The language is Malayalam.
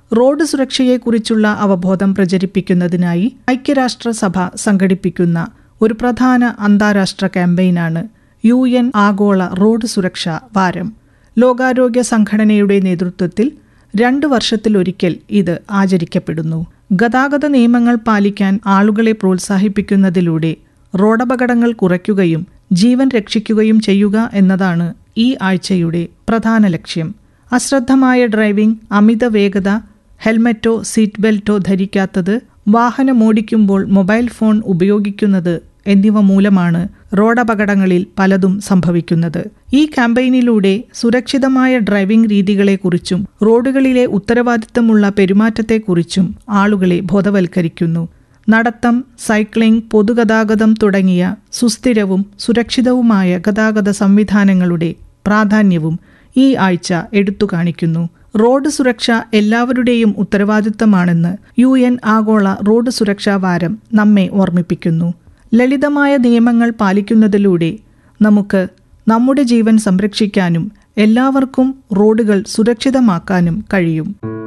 റോഡ് സുരക്ഷയെക്കുറിച്ചുള്ള അവബോധം പ്രചരിപ്പിക്കുന്നതിനായി ഐക്യരാഷ്ട്രസഭ സംഘടിപ്പിക്കുന്ന ഒരു പ്രധാന അന്താരാഷ്ട്ര ക്യാമ്പയിനാണ് യു എൻ ആഗോള റോഡ് സുരക്ഷാ വാരം ലോകാരോഗ്യ സംഘടനയുടെ നേതൃത്വത്തിൽ രണ്ട് വർഷത്തിലൊരിക്കൽ ഇത് ആചരിക്കപ്പെടുന്നു ഗതാഗത നിയമങ്ങൾ പാലിക്കാൻ ആളുകളെ പ്രോത്സാഹിപ്പിക്കുന്നതിലൂടെ റോഡപകടങ്ങൾ കുറയ്ക്കുകയും ജീവൻ രക്ഷിക്കുകയും ചെയ്യുക എന്നതാണ് ഈ ആഴ്ചയുടെ പ്രധാന ലക്ഷ്യം അശ്രദ്ധമായ ഡ്രൈവിംഗ് അമിത വേഗത ഹെൽമറ്റോ സീറ്റ് ബെൽറ്റോ ധരിക്കാത്തത് വാഹനമോടിക്കുമ്പോൾ മൊബൈൽ ഫോൺ ഉപയോഗിക്കുന്നത് എന്നിവ മൂലമാണ് റോഡപകടങ്ങളിൽ പലതും സംഭവിക്കുന്നത് ഈ ക്യാമ്പയിനിലൂടെ സുരക്ഷിതമായ ഡ്രൈവിംഗ് രീതികളെക്കുറിച്ചും റോഡുകളിലെ ഉത്തരവാദിത്തമുള്ള പെരുമാറ്റത്തെക്കുറിച്ചും ആളുകളെ ബോധവൽക്കരിക്കുന്നു നടത്തം സൈക്ലിംഗ് പൊതുഗതാഗതം തുടങ്ങിയ സുസ്ഥിരവും സുരക്ഷിതവുമായ ഗതാഗത സംവിധാനങ്ങളുടെ പ്രാധാന്യവും ഈ ആഴ്ച എടുത്തു കാണിക്കുന്നു റോഡ് സുരക്ഷ എല്ലാവരുടെയും ഉത്തരവാദിത്തമാണെന്ന് യു എൻ ആഗോള റോഡ് സുരക്ഷാ വാരം നമ്മെ ഓർമ്മിപ്പിക്കുന്നു ലളിതമായ നിയമങ്ങൾ പാലിക്കുന്നതിലൂടെ നമുക്ക് നമ്മുടെ ജീവൻ സംരക്ഷിക്കാനും എല്ലാവർക്കും റോഡുകൾ സുരക്ഷിതമാക്കാനും കഴിയും